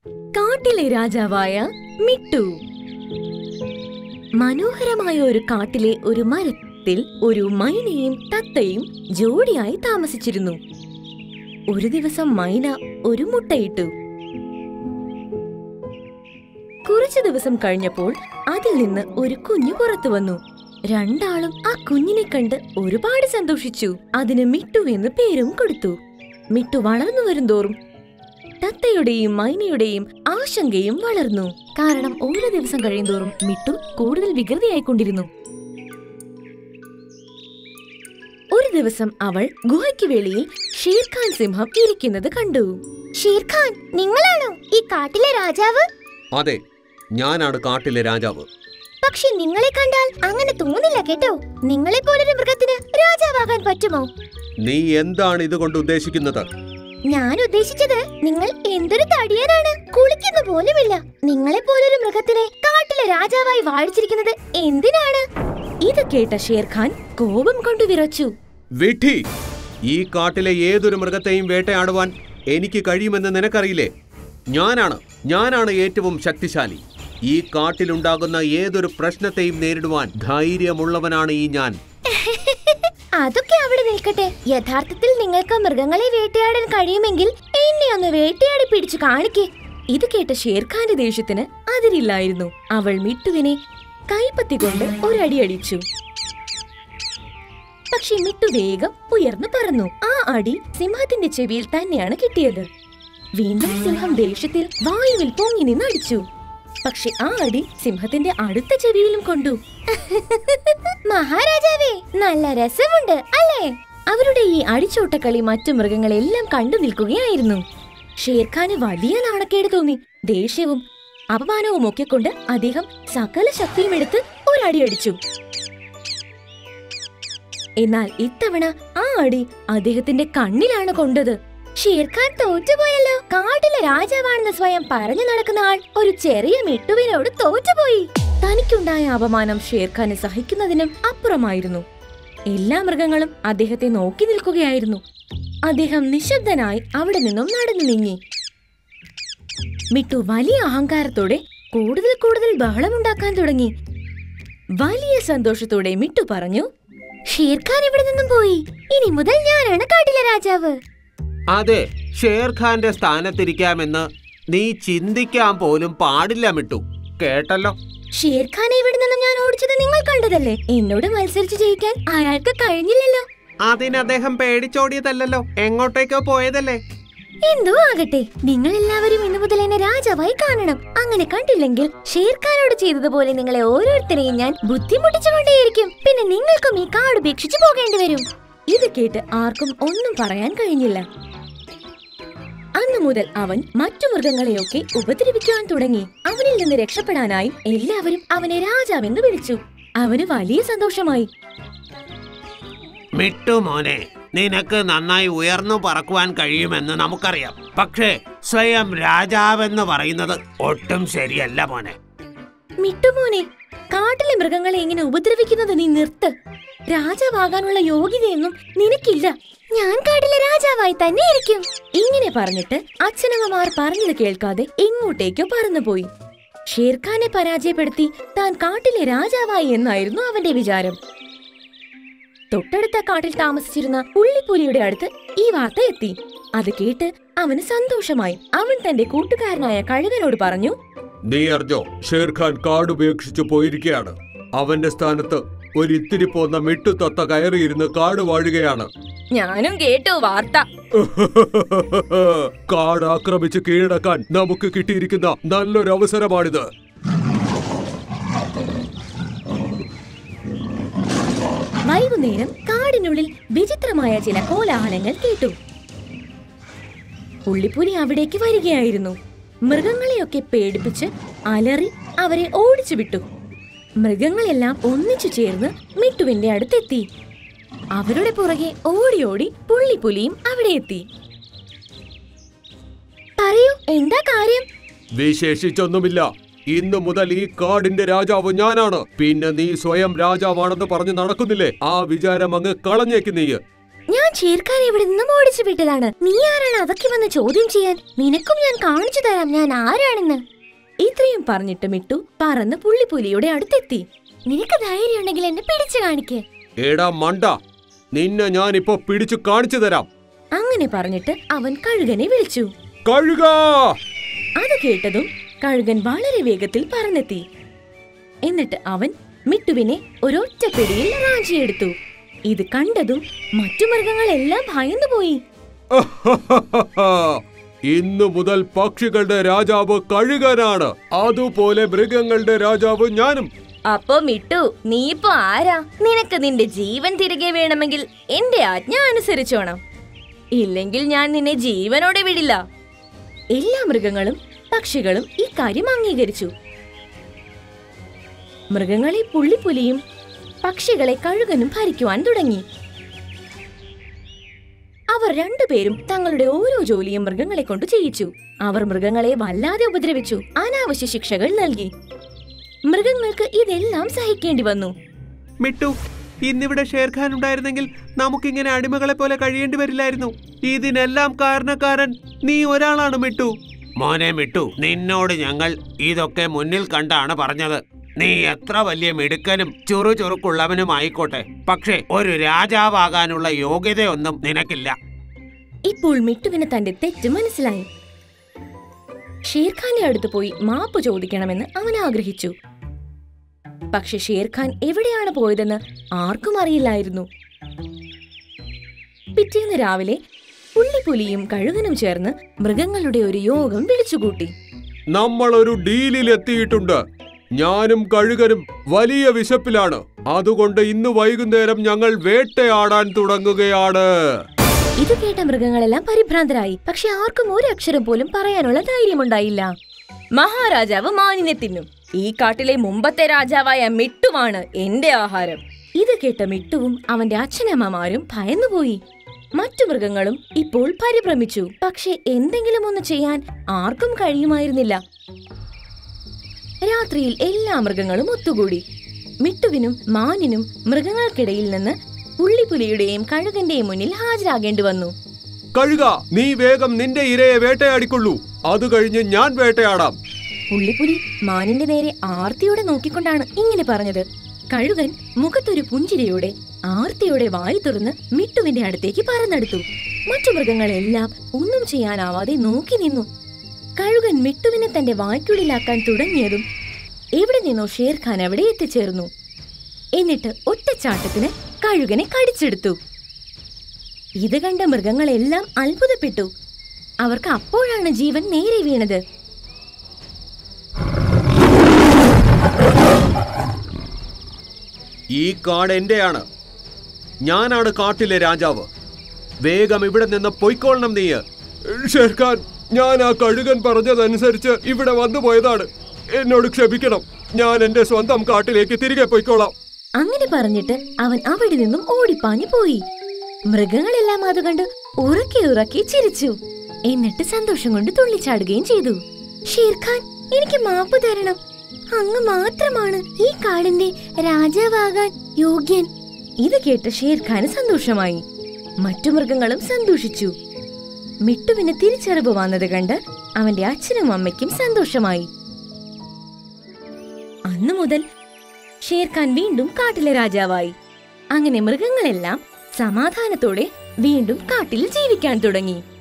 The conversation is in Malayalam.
കാട്ടിലെ രാജാവായ മിട്ടു മനോഹരമായ ഒരു കാട്ടിലെ ഒരു മരത്തിൽ ഒരു മൈനയും തത്തയും ജോഡിയായി താമസിച്ചിരുന്നു ഒരു ദിവസം മൈന ഒരു മുട്ടയിട്ടു കുറച്ചു ദിവസം കഴിഞ്ഞപ്പോൾ അതിൽ നിന്ന് ഒരു കുഞ്ഞു പുറത്തു വന്നു രണ്ടാളും ആ കുഞ്ഞിനെ കണ്ട് ഒരുപാട് സന്തോഷിച്ചു അതിന് മിട്ടു എന്ന് പേരും കൊടുത്തു മിട്ടു വളർന്നു വരുംതോറും തത്തയുടെയും മൈനയുടെയും ആശങ്കയും വളർന്നു കാരണം ഓരോ ദിവസം കഴിയുന്തോറും മിട്ടു കൂടുതൽ വികൃതിയായിക്കൊണ്ടിരുന്നു ഒരു ദിവസം അവൾ ഗുഹയ്ക്ക് വെളിയിൽ ഷീർഖാൻ സിംഹം ഇരിക്കുന്നത് കണ്ടു ഷീർഖാൻ നിങ്ങളാണോ ഈ കാട്ടിലെ രാജാവ് അതെ ഞാനാണ് കാട്ടിലെ രാജാവ് പക്ഷെ നിങ്ങളെ കണ്ടാൽ അങ്ങനെ തോന്നില്ല കേട്ടോ നിങ്ങളെ പോലൊരു മൃഗത്തിന് രാജാവാകാൻ പറ്റുമോ നീ എന്താണ് ഇതുകൊണ്ട് ഉദ്ദേശിക്കുന്നത് ഞാൻ ഉദ്ദേശിച്ചത് നിങ്ങൾ എന്തൊരു തടിയനാണ് കുളിക്കുന്ന പോലുമില്ല നിങ്ങളെ പോലൊരു മൃഗത്തിനെ കാട്ടിലെ രാജാവായി വാഴിച്ചിരിക്കുന്നത് എന്തിനാണ് ഇത് കേട്ട ഷേർഖാൻ കോപം കൊണ്ട് വിറച്ചു വിഡ്ഢി ഈ കാട്ടിലെ ഏതൊരു മൃഗത്തെയും വേട്ടയാടുവാൻ എനിക്ക് കഴിയുമെന്ന് നിനക്കറിയില്ലേ ഞാനാണ് ഞാനാണ് ഏറ്റവും ശക്തിശാലി ഈ കാട്ടിലുണ്ടാകുന്ന ഏതൊരു പ്രശ്നത്തെയും നേരിടുവാൻ ധൈര്യമുള്ളവനാണ് ഈ ഞാൻ അതൊക്കെ അവിടെ നിൽക്കട്ടെ യഥാർത്ഥത്തിൽ നിങ്ങൾക്ക് മൃഗങ്ങളെ വേട്ടയാടാൻ കഴിയുമെങ്കിൽ എന്നെ ഒന്ന് വേട്ടയാടി പിടിച്ചു കാണിക്കേ ഇത് കേട്ട ഷേർഖാന്റെ ദേഷ്യത്തിന് അതിരില്ലായിരുന്നു അവൾ മിട്ടുവിനെ കൈപ്പത്തി കൊണ്ട് ഒരടി അടിച്ചു പക്ഷെ മിട്ടു വേഗം ഉയർന്നു പറന്നു ആ അടി സിംഹത്തിന്റെ ചെവിയിൽ തന്നെയാണ് കിട്ടിയത് വീണ്ടും സിംഹം ദേഷ്യത്തിൽ വായുവിൽ പൊങ്ങി നിന്ന് അടിച്ചു പക്ഷെ ആ അടി സിംഹത്തിന്റെ അടുത്ത ചെവിയിലും കൊണ്ടു മഹാരാജാവേ നല്ല രസമുണ്ട് അല്ലേ അവരുടെ ഈ അടിച്ചോട്ടക്കളി മറ്റു മൃഗങ്ങളെല്ലാം കണ്ടു നിൽക്കുകയായിരുന്നു ഷേർഖാന് വലിയ നാണക്കേട് തോന്നി ദേഷ്യവും അപമാനവും ഒക്കെ കൊണ്ട് അദ്ദേഹം സകല ശക്തിയും എടുത്ത് ഒരടി അടിച്ചു എന്നാൽ ഇത്തവണ ആ അടി അദ്ദേഹത്തിന്റെ കണ്ണിലാണ് കൊണ്ടത് ഷീർഖാൻ തോറ്റുപോയല്ലോ കാട്ടിലെ രാജാവാണെന്ന് സ്വയം പറഞ്ഞു നടക്കുന്ന ആൾ ഒരു ചെറിയ മിട്ടുവിനോട് തോറ്റുപോയി തനിക്കുണ്ടായ അപമാനം ഷേർഖാന് സഹിക്കുന്നതിനും അപ്പുറമായിരുന്നു എല്ലാ മൃഗങ്ങളും അദ്ദേഹത്തെ നോക്കി നിൽക്കുകയായിരുന്നു അദ്ദേഹം നിശബ്ദനായി അവിടെ നിന്നും നടന്നു നീങ്ങി മിട്ടു വലിയ അഹങ്കാരത്തോടെ കൂടുതൽ കൂടുതൽ ബഹളമുണ്ടാക്കാൻ തുടങ്ങി വലിയ സന്തോഷത്തോടെ മിട്ടു പറഞ്ഞു ഷീർഖാൻ ഇവിടെ നിന്നും പോയി ഇനി മുതൽ ഞാനാണ് കാട്ടിലെ രാജാവ് അതെ ഷേർഖാന്റെ സ്ഥാനത്തിരിക്കാമെന്ന് നീ ചിന്തിക്കാൻ പോലും പാടില്ല മിട്ടു കേട്ടല്ലോ ഷീർഖാനെ ഇവിടെ നിന്നും ഞാൻ ഓടിച്ചത് നിങ്ങൾ കണ്ടതല്ലേ എന്നോട് മത്സരിച്ച് ജയിക്കാൻ അയാൾക്ക് കഴിഞ്ഞില്ലല്ലോ അതിന് അദ്ദേഹം പേടിച്ചോടിയതല്ലല്ലോ എങ്ങോട്ടേക്കോ പോയതല്ലേ എന്തോ ആകട്ടെ നിങ്ങൾ എല്ലാവരും ഇന്നു മുതൽ എന്നെ രാജാവായി കാണണം അങ്ങനെ കണ്ടില്ലെങ്കിൽ ഷേർഖാനോട് ചെയ്തതുപോലെ നിങ്ങളെ ഓരോരുത്തരെയും ഞാൻ ബുദ്ധിമുട്ടിച്ചുകൊണ്ടേയിരിക്കും പിന്നെ നിങ്ങൾക്കും ഈ കാട് ഉപേക്ഷിച്ചു പോകേണ്ടി വരും ഇത് കേട്ട് ആർക്കും ഒന്നും പറയാൻ കഴിഞ്ഞില്ല അന്നു മുതൽ അവൻ മറ്റു മൃഗങ്ങളെയൊക്കെ ഉപദ്രവിക്കുവാൻ തുടങ്ങി അവനിൽ നിന്ന് രക്ഷപ്പെടാനായി എല്ലാവരും അവനെ രാജാവെന്ന് വിളിച്ചു അവന് വലിയ സന്തോഷമായി മിട്ടു മോനെ നിനക്ക് നന്നായി ഉയർന്നു പറക്കുവാൻ കഴിയുമെന്ന് നമുക്കറിയാം പക്ഷേ സ്വയം രാജാവെന്ന് പറയുന്നത് ഒട്ടും ശരിയല്ല മോനെ മിട്ടുമോനെ കാട്ടിലെ മൃഗങ്ങളെ ഇങ്ങനെ ഉപദ്രവിക്കുന്നത് നീ നിർത്ത് രാജാവാകാനുള്ള യോഗ്യതയൊന്നും നിനക്കില്ല ഞാൻ കാട്ടിലെ രാജാവായി തന്നെ ഇരിക്കും ഇങ്ങനെ പറഞ്ഞിട്ട് അച്ഛനമ്മമാർ പറഞ്ഞത് കേൾക്കാതെ എങ്ങോട്ടേക്കോ പറന്നുപോയി ഷേർഖാനെ പരാജയപ്പെടുത്തി താൻ കാട്ടിലെ രാജാവായി എന്നായിരുന്നു അവന്റെ വിചാരം തൊട്ടടുത്ത കാട്ടിൽ താമസിച്ചിരുന്ന പുള്ളിപ്പുലിയുടെ അടുത്ത് ഈ വാർത്ത എത്തി അത് കേട്ട് അവന് സന്തോഷമായി അവൻ തന്റെ കൂട്ടുകാരനായ കഴുകനോട് പറഞ്ഞു നീ അറിഞ്ഞോ ഷേർഖാൻ കാട് ഉപേക്ഷിച്ചു പോയിരിക്കുകയാണ് അവന്റെ സ്ഥാനത്ത് ഒരിത്തിരി പോന്ന മിട്ടുതത്ത കയറിയിരുന്ന് കാട് വാഴുകയാണ് ഞാനും കേട്ടു വാർത്ത കാട് ആക്രമിച്ച് കീഴടക്കാൻ നമുക്ക് കിട്ടിയിരിക്കുന്ന നല്ലൊരു അവസരമാണിത് വൈകുന്നേരം കാടിനുള്ളിൽ വിചിത്രമായ ചില കോലാഹലങ്ങൾ കേട്ടു പുള്ളിപ്പുലി അവിടേക്ക് വരികയായിരുന്നു മൃഗങ്ങളെയൊക്കെ പേടിപ്പിച്ച് അലറി അവരെ ഓടിച്ചു വിട്ടു മൃഗങ്ങളെല്ലാം ഒന്നിച്ചു ചേർന്ന് മിട്ടുവിന്റെ അടുത്തെത്തി അവരുടെ പുറകെ ഓടി ഓടി പുള്ളിപ്പുലിയും അവിടെ എത്തി പറയൂ എന്താ കാര്യം വിശേഷിച്ചൊന്നുമില്ല ഇന്നു മുതൽ ഈ കാടിന്റെ രാജാവ് ഞാനാണ് പിന്നെ നീ സ്വയം രാജാവാണെന്ന് പറഞ്ഞു നടക്കുന്നില്ലേ ആ വിചാരം അങ്ങ് കളഞ്ഞേക്ക് നീ ഞാൻ ഷേർഖാൻ ഇവിടെ നിന്നും ഓടിച്ചു വിട്ടതാണ് നീ ആരാണ് അതൊക്കെ വന്ന് ചോദ്യം ചെയ്യാൻ നിനക്കും ഞാൻ കാണിച്ചു തരാം ഞാൻ ആരാണെന്ന് ഇത്രയും പറഞ്ഞിട്ട് മിട്ടു പറന്ന് പുള്ളിപ്പുലിയുടെ അടുത്തെത്തി നിനക്ക് ധൈര്യം ഉണ്ടെങ്കിൽ എന്നെ പിടിച്ചു കാണിക്ക് എടാ മണ്ട നിന്നെ ഞാനിപ്പോ പിടിച്ചു കാണിച്ചു തരാം അങ്ങനെ പറഞ്ഞിട്ട് അവൻ കഴുകനെ വിളിച്ചു കഴുക അത് കേട്ടതും കഴുകൻ വളരെ വേഗത്തിൽ പറന്നെത്തി എന്നിട്ട് അവൻ മിട്ടുവിനെ ഒരൊറ്റ പിടിയിൽ റാഞ്ചിയെടുത്തു ഇത് കണ്ടതും മറ്റു മൃഗങ്ങളെല്ലാം ഭയന്നുപോയി ഇന്നു മുതൽ പക്ഷികളുടെ രാജാവ് കഴുകനാണ് അതുപോലെ മൃഗങ്ങളുടെ രാജാവ് ഞാനും അപ്പോ മിട്ടു നീ ഇപ്പൊ ആരാ നിനക്ക് നിന്റെ ജീവൻ തിരികെ വേണമെങ്കിൽ എന്റെ ആജ്ഞ അനുസരിച്ചോണം ഇല്ലെങ്കിൽ ഞാൻ നിന്നെ ജീവനോടെ വിടില്ല എല്ലാ മൃഗങ്ങളും പക്ഷികളും ഈ കാര്യം അംഗീകരിച്ചു മൃഗങ്ങളെ പുള്ളിപ്പുലിയും പക്ഷികളെ കഴുകനും ഭരിക്കുവാൻ തുടങ്ങി അവർ രണ്ടുപേരും തങ്ങളുടെ ഓരോ ജോലിയും മൃഗങ്ങളെ കൊണ്ട് ചെയ്യിച്ചു അവർ മൃഗങ്ങളെ വല്ലാതെ ഉപദ്രവിച്ചു അനാവശ്യ ശിക്ഷകൾ നൽകി മൃഗങ്ങൾക്ക് ഇതെല്ലാം സഹിക്കേണ്ടി വന്നു മിട്ടു ഇന്നിവിടെ ഷേർഖാൻ ഉണ്ടായിരുന്നെങ്കിൽ നമുക്കിങ്ങനെ അടിമകളെ പോലെ കഴിയേണ്ടി വരില്ലായിരുന്നു ഇതിനെല്ലാം കാരണക്കാരൻ നീ ഒരാളാണ് മിട്ടു മോനെ മിട്ടു നിന്നോട് ഞങ്ങൾ ഇതൊക്കെ മുന്നിൽ കണ്ടാണ് പറഞ്ഞത് നീ എത്ര വലിയ മിടുക്കനും ചുറു ചുറുക്കുള്ളവനുമായിക്കോട്ടെ പക്ഷേ ഒരു രാജാവാകാനുള്ള യോഗ്യതയൊന്നും നിനക്കില്ല ഇപ്പോൾ മിട്ടുവിന് തന്റെ തെറ്റ് മനസ്സിലായി ഷേർഖാന്റെ അടുത്ത് പോയി മാപ്പ് ചോദിക്കണമെന്ന് അവൻ ആഗ്രഹിച്ചു പക്ഷെ ഷേർഖാൻ എവിടെയാണ് പോയതെന്ന് ആർക്കും അറിയില്ലായിരുന്നു പിറ്റേന്ന് രാവിലെ പുള്ളിപ്പുലിയും കഴുകനും ചേർന്ന് മൃഗങ്ങളുടെ ഒരു യോഗം വിളിച്ചുകൂട്ടി നമ്മൾ ഒരു ഡീലിൽ എത്തിയിട്ടുണ്ട് ഞാനും കഴുകനും വലിയ വിശപ്പിലാണ് അതുകൊണ്ട് ഇന്ന് വൈകുന്നേരം ഞങ്ങൾ വേട്ടയാടാൻ തുടങ്ങുകയാണ് ഇത് കേട്ട മൃഗങ്ങളെല്ലാം പരിഭ്രാന്തരായി പക്ഷെ ആർക്കും ഒരു അക്ഷരം പോലും പറയാനുള്ള ധൈര്യമുണ്ടായില്ല മഹാരാജാവ് മാനിനെ തിന്നും ഈ കാട്ടിലെ മുമ്പത്തെ രാജാവായ മിട്ടുവാണ് എന്റെ ആഹാരം ഇത് കേട്ട മിട്ടുവും അവന്റെ അച്ഛനമ്മമാരും ഭയന്നുപോയി മറ്റു മൃഗങ്ങളും ഇപ്പോൾ പരിഭ്രമിച്ചു പക്ഷെ എന്തെങ്കിലും ഒന്ന് ചെയ്യാൻ ആർക്കും കഴിയുമായിരുന്നില്ല രാത്രിയിൽ എല്ലാ മൃഗങ്ങളും ഒത്തുകൂടി മിട്ടുവിനും മാനിനും മൃഗങ്ങൾക്കിടയിൽ നിന്ന് പുള്ളിപ്പുലിയുടെയും കഴുകന്റെയും മുന്നിൽ ഹാജരാകേണ്ടി വന്നു കഴുക നീ വേഗം നിന്റെ ഇരയെ വേട്ടയാടിക്കൊള്ളൂ അത് കഴിഞ്ഞ് ഞാൻ വേട്ടയാടാം പുള്ളിപ്പുലി മാനിന്റെ നേരെ ആർത്തിയോടെ നോക്കിക്കൊണ്ടാണ് ഇങ്ങനെ പറഞ്ഞത് കഴുകൻ മുഖത്തൊരു പുഞ്ചിരിയോടെ ആർത്തിയോടെ വായി തുറന്ന് മിട്ടുവിന്റെ അടുത്തേക്ക് പറന്നെടുത്തു മറ്റു മൃഗങ്ങളെല്ലാം ഒന്നും ചെയ്യാനാവാതെ നോക്കി നിന്നു കഴുകൻ മിട്ടുവിനെ തന്റെ വായ്ക്കുള്ളിലാക്കാൻ തുടങ്ങിയതും എവിടെ നിന്നോ ഷേർഖാൻ അവിടെ എത്തിച്ചേർന്നു എന്നിട്ട് ഒറ്റച്ചാട്ടത്തിന് കഴുകനെ കടിച്ചെടുത്തു ഇത് കണ്ട മൃഗങ്ങളെല്ലാം അത്ഭുതപ്പെട്ടു അവർക്ക് അപ്പോഴാണ് ജീവൻ നേരെ വീണത് ഈ കാട് എന്റെയാണ് ഞാനാണ് കാട്ടിലെ രാജാവ് വേഗം ഇവിടെ നിന്ന് പൊയ്ക്കൊള്ളണം നീ ഷെർഖാൻ ഞാൻ ആ കഴുകൻ പറഞ്ഞതനുസരിച്ച് ഇവിടെ വന്നു പോയതാണ് എന്നോട് ക്ഷമിക്കണം ഞാൻ എന്റെ സ്വന്തം കാട്ടിലേക്ക് തിരികെ പൊയ്ക്കോളാം അങ്ങനെ പറഞ്ഞിട്ട് അവൻ അവിടെ നിന്നും ഓടിപ്പാഞ്ഞു പോയി മൃഗങ്ങളെല്ലാം അത് കണ്ട് ഉറക്കെ ഉറക്കെ ചിരിച്ചു എന്നിട്ട് സന്തോഷം കൊണ്ട് തുള്ളിച്ചാടുകയും ചെയ്തു ഷീർഖാൻ എനിക്ക് മാപ്പ് തരണം അങ്ങ് മാത്രമാണ് ഈ കാടിന്റെ രാജാവാകാൻ യോഗ്യൻ ഇത് കേട്ട് ഷേർഖാന് സന്തോഷമായി മറ്റു മൃഗങ്ങളും സന്തോഷിച്ചു മിട്ടുവിന് തിരിച്ചറിവ് വന്നത് കണ്ട് അവന്റെ അച്ഛനും അമ്മയ്ക്കും സന്തോഷമായി അന്നു മുതൽ ഷേർഖാൻ വീണ്ടും കാട്ടിലെ രാജാവായി അങ്ങനെ മൃഗങ്ങളെല്ലാം സമാധാനത്തോടെ വീണ്ടും കാട്ടിൽ ജീവിക്കാൻ തുടങ്ങി